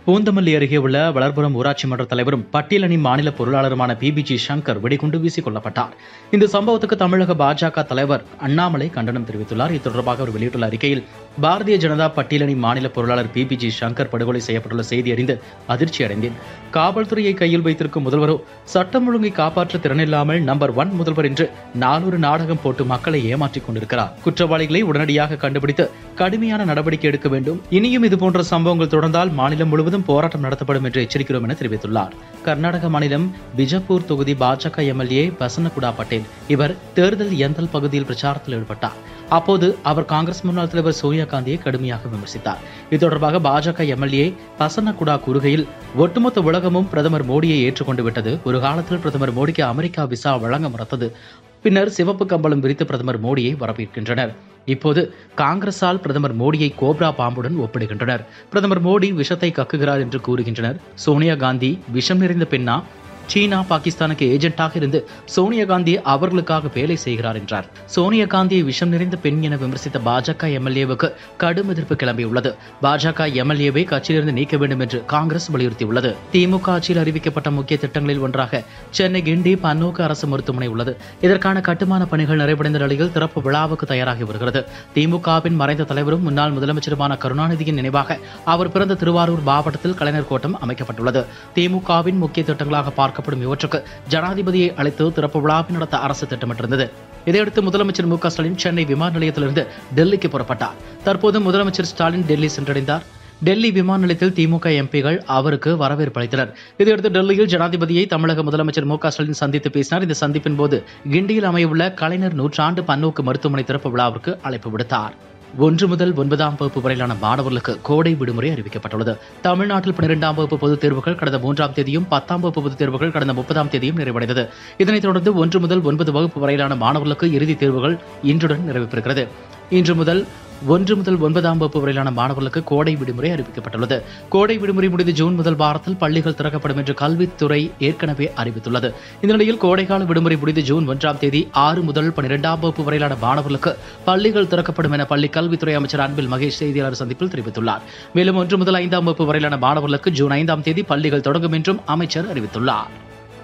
பூந்தமல்லி அருகே உள்ள வளர்புரம் ஊராட்சி மன்ற தலைவரும் பட்டியலணி மாநில பொருளாளருமான பிபிஜி சங்கர் வெடிகுண்டு வீசிக் கொல்லப்பட்டார் இந்த சம்பவத்துக்கு தமிழக பாஜக தலைவர் அண்ணாமலை கண்டனம் தெரிவித்துள்ளார் இது தொடர்பாக அவர் வெளியிட்டுள்ள அறிக்கையில் பாரதிய ஜனதா பட்டியலணி மாநில பொருளாளர் பிபிஜி சங்கர் படுகொலை செய்யப்பட்டுள்ள செய்தி அறிந்து அதிர்ச்சி அடைந்தேன் காவல்துறையை கையில் வைத்திருக்கும் முதல்வரோ சட்டம் ஒழுங்கை காப்பாற்ற திறனில்லாமல் நம்பர் ஒன் முதல்வர் என்று நானூறு நாடகம் போட்டு மக்களை ஏமாற்றிக் கொண்டிருக்கிறார் குற்றவாளிகளை உடனடியாக கண்டுபிடித்து கடுமையான நடவடிக்கை எடுக்க வேண்டும் இனியும் இதுபோன்ற சம்பவங்கள் தொடர்ந்தால் மாநிலம் முழுவதும் போராட்டம் நடத்தப்படும் என்று எச்சரிக்கிறோம் என தெரிவித்துள்ளார் கர்நாடக மாநிலம் பிஜப்பூர் தொகுதி பாஜக எம்எல்ஏ பசன்னகுடா பட்டேல் இவர் தேர்தல் எந்தல் பகுதியில் பிரச்சாரத்தில் ஈடுபட்டார் அப்போது அவர் காங்கிரஸ் முன்னாள் தலைவர் சோனியா காந்தியை கடுமையாக விமர்சித்தார் இது தொடர்பாக பாஜக எம்எல்ஏ பசன்னகுடா கூறுகையில் ஒட்டுமொத்த உலகமும் பிரதமர் மோடியை ஏற்றுக்கொண்டு விட்டது ஒரு காலத்தில் பிரதமர் மோடிக்கு அமெரிக்கா விசா வழங்க மறுத்தது பின்னர் சிவப்பு கம்பளம் விரித்து பிரதமர் மோடியை வரவேற்கின்றனர் இப்போது காங்கிரசால் பிரதமர் மோடியை கோப்ரா பாம்புடன் ஒப்பிடுகின்றனர் பிரதமர் மோடி விஷத்தை கக்குகிறார் என்று கூறுகின்றனர் சோனியா காந்தி விஷம் நிறைந்த பெண்ணா சீனா பாகிஸ்தானுக்கு ஏஜென்ட்டாக இருந்து சோனியா காந்தி அவர்களுக்காக வேலை செய்கிறார் என்றார் சோனியா காந்தியை விஷம் நிறைந்த பெண் என விமர்சித்த பாஜக எம்எல்ஏவுக்கு கடும் எதிர்ப்பு கிளம்பியுள்ளது பாஜக எம்எல்ஏவை கட்சியிலிருந்து நீக்க வேண்டும் என்று காங்கிரஸ் வலியுறுத்தியுள்ளது திமுக ஆட்சியில் அறிவிக்கப்பட்ட முக்கிய திட்டங்களில் ஒன்றாக சென்னை கிண்டி பன்னோக்கு அரசு மருத்துவமனை உள்ளது இதற்கான கட்டுமான பணிகள் நிறைவடைந்த நிலையில் திறப்பு விழாவுக்கு தயாராகி வருகிறது திமுகவின் மறைந்த தலைவரும் முன்னாள் முதலமைச்சருமான கருணாநிதியின் நினைவாக அவர் பிறந்த திருவாரூர் மாவட்டத்தில் கலைஞர் கோட்டம் அமைக்கப்பட்டுள்ளது திமுகவின் முக்கிய திட்டங்களாக பார்க்கப்படும் இவற்றுக்கு ஜனாதிபதியை அழைத்து திறப்பு விழாவை நடத்த அரசு திட்டமிட்டிருந்தது இதையடுத்து முதலமைச்சர் மு க ஸ்டாலின் சென்னை விமான நிலையத்திலிருந்து டெல்லிக்கு புறப்பட்டார் தற்போது முதலமைச்சர் ஸ்டாலின் டெல்லி சென்றடைந்தார் டெல்லி விமான நிலையத்தில் திமுக எம்பிகள் அவருக்கு வரவேற்பு அளித்தனர் இதையடுத்து டெல்லியில் ஜனாதிபதியை தமிழக முதலமைச்சர் மு க ஸ்டாலின் சந்தித்து பேசினார் இந்த சந்திப்பின் போது கிண்டியில் அமையவுள்ள கலைஞர் நூற்றாண்டு பன்னோக்கு மருத்துவமனை திறப்பு விழாவிற்கு அழைப்பு விடுத்தார் ஒன்று முதல் ஒன்பதாம் வகுப்பு வரையிலான மாணவர்களுக்கு கோடை விடுமுறை அறிவிக்கப்பட்டுள்ளது தமிழ்நாட்டில் பன்னிரெண்டாம் வகுப்பு பொதுத் தேர்வுகள் கடந்த மூன்றாம் தேதியும் பத்தாம் வகுப்பு பொதுத் தேர்வுகள் கடந்த முப்பதாம் தேதியும் நிறைவடைந்தது இதனைத் தொடர்ந்து ஒன்று முதல் ஒன்பது வகுப்பு வரையிலான மாணவர்களுக்கு இறுதித் தேர்வுகள் இன்றுடன் நிறைவு பெறுகிறது இன்று முதல் ஒன்று முதல் ஒன்பதாம் வகுப்பு வரையிலான மாணவர்களுக்கு கோடை விடுமுறை அறிவிக்கப்பட்டுள்ளது கோடை விடுமுறை முடிந்து ஜூன் முதல் வாரத்தில் பள்ளிகள் திறக்கப்படும் என்று கல்வித்துறை ஏற்கனவே அறிவித்துள்ளது இந்த நிலையில் கோடைக்கால விடுமுறை முடிந்து ஜூன் ஒன்றாம் தேதி ஆறு முதல் பன்னிரெண்டாம் வகுப்பு வரையிலான மாணவர்களுக்கு பள்ளிகள் திறக்கப்படும் என பள்ளி கல்வித்துறை அமைச்சர் அன்பில் மகேஷ் செய்தியாளர் சந்திப்பில் தெரிவித்துள்ளார் மேலும் ஒன்று முதல் ஐந்தாம் வகுப்பு வரையிலான மாணவர்களுக்கு ஜூன் ஐந்தாம் தேதி பள்ளிகள் தொடங்கும் என்றும் அமைச்சர் அறிவித்துள்ளார்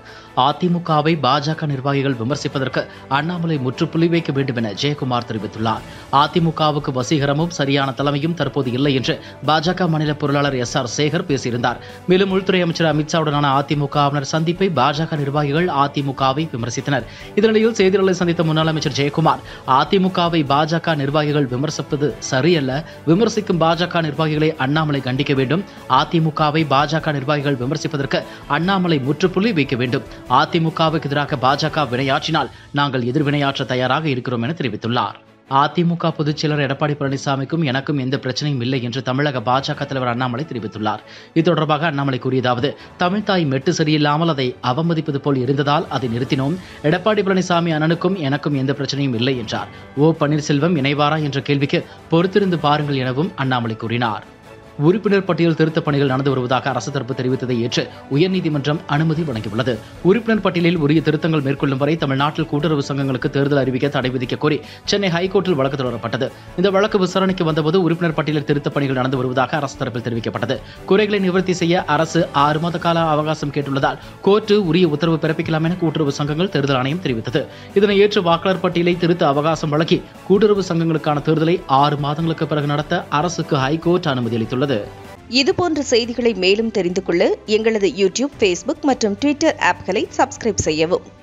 அதிமுகவை பாஜக நிர்வாகிகள் விமர்சிப்பதற்கு அண்ணாமலை முற்றுப்புள்ளி வைக்க வேண்டும் என ஜெயக்குமார் தெரிவித்துள்ளார் அதிமுகவுக்கு வசீகரமும் சரியான தலைமையும் தற்போது இல்லை என்று பாஜக மாநில பொருளாளர் எஸ் ஆர் சேகர் பேசியிருந்தார் மேலும் உள்துறை அமைச்சர் அமித்ஷாவுடனான அதிமுகவினர் சந்திப்பை பாஜக நிர்வாகிகள் அதிமுகவை விமர்சித்தனர் இதனிடையில் செய்தியாளர்களை சந்தித்த முன்னாள் அமைச்சர் ஜெயக்குமார் அதிமுகவை பாஜக நிர்வாகிகள் விமர்சிப்பது சரியல்ல விமர்சிக்கும் பாஜக நிர்வாகிகளை அண்ணாமலை கண்டிக்க வேண்டும் அதிமுகவை பாஜக நிர்வாகிகள் விமர்சிப்பதற்கு அண்ணாமலை முற்றுப்புள்ளி வைக்க வேண்டும் அதிமுகவுக்கு எதிராக பாஜக வினையாற்றினால் நாங்கள் எதிர்வினையாற்ற தயாராக இருக்கிறோம் என தெரிவித்துள்ளார் அதிமுக பொதுச் செயலர் எடப்பாடி பழனிசாமிக்கும் எனக்கும் எந்த பிரச்சனையும் இல்லை என்று தமிழக பாஜக தலைவர் அண்ணாமலை தெரிவித்துள்ளார் இது தொடர்பாக அண்ணாமலை கூறியதாவது தமிழ்தாய் மெட்டு சரியில்லாமல் அதை அவமதிப்பது போல் இருந்ததால் அதை நிறுத்தினோம் எடப்பாடி பழனிசாமி அண்ணனுக்கும் எனக்கும் எந்த பிரச்சனையும் இல்லை என்றார் ஓ பன்னீர்செல்வம் இணைவாரா என்ற கேள்விக்கு பொறுத்திருந்து பாருங்கள் எனவும் அண்ணாமலை கூறினார் உறுப்பினர் பட்டியல் திருத்தப் பணிகள் நடந்து வருவதாக அரசு தரப்பு தெரிவித்ததை ஏற்று உயர்நீதிமன்றம் அனுமதி வழங்கியுள்ளது உறுப்பினர் பட்டியலில் உரிய திருத்தங்கள் மேற்கொள்ளும் வரை தமிழ்நாட்டில் கூட்டுறவு சங்கங்களுக்கு தேர்தல் அறிவிக்க தடை விதிக்க கோரி சென்னை ஹைகோர்ட்டில் வழக்கு தொடரப்பட்டது இந்த வழக்கு விசாரணைக்கு வந்தபோது உறுப்பினர் பட்டியலில் திருத்தப் பணிகள் நடந்து வருவதாக அரசு தரப்பில் தெரிவிக்கப்பட்டது குறைகளை நிவர்த்தி செய்ய அரசு ஆறு மாத கால அவகாசம் கேட்டுள்ளதால் கோர்ட்டு உரிய உத்தரவு பிறப்பிக்கலாம் என கூட்டுறவு சங்கங்கள் தேர்தல் ஆணையம் தெரிவித்தது இதனை ஏற்று வாக்காளர் பட்டியலை திருத்த அவகாசம் வழங்கி கூட்டுறவு சங்கங்களுக்கான தேர்தலை ஆறு மாதங்களுக்கு பிறகு நடத்த அரசுக்கு ஹைகோர்ட் அனுமதி அளித்துள்ளது இதுபோன்ற செய்திகளை மேலும் தெரிந்து கொள்ள எங்களது யூடியூப் ஃபேஸ்புக் மற்றும் ட்விட்டர் ஆப்களை சப்ஸ்கிரைப் செய்யவும்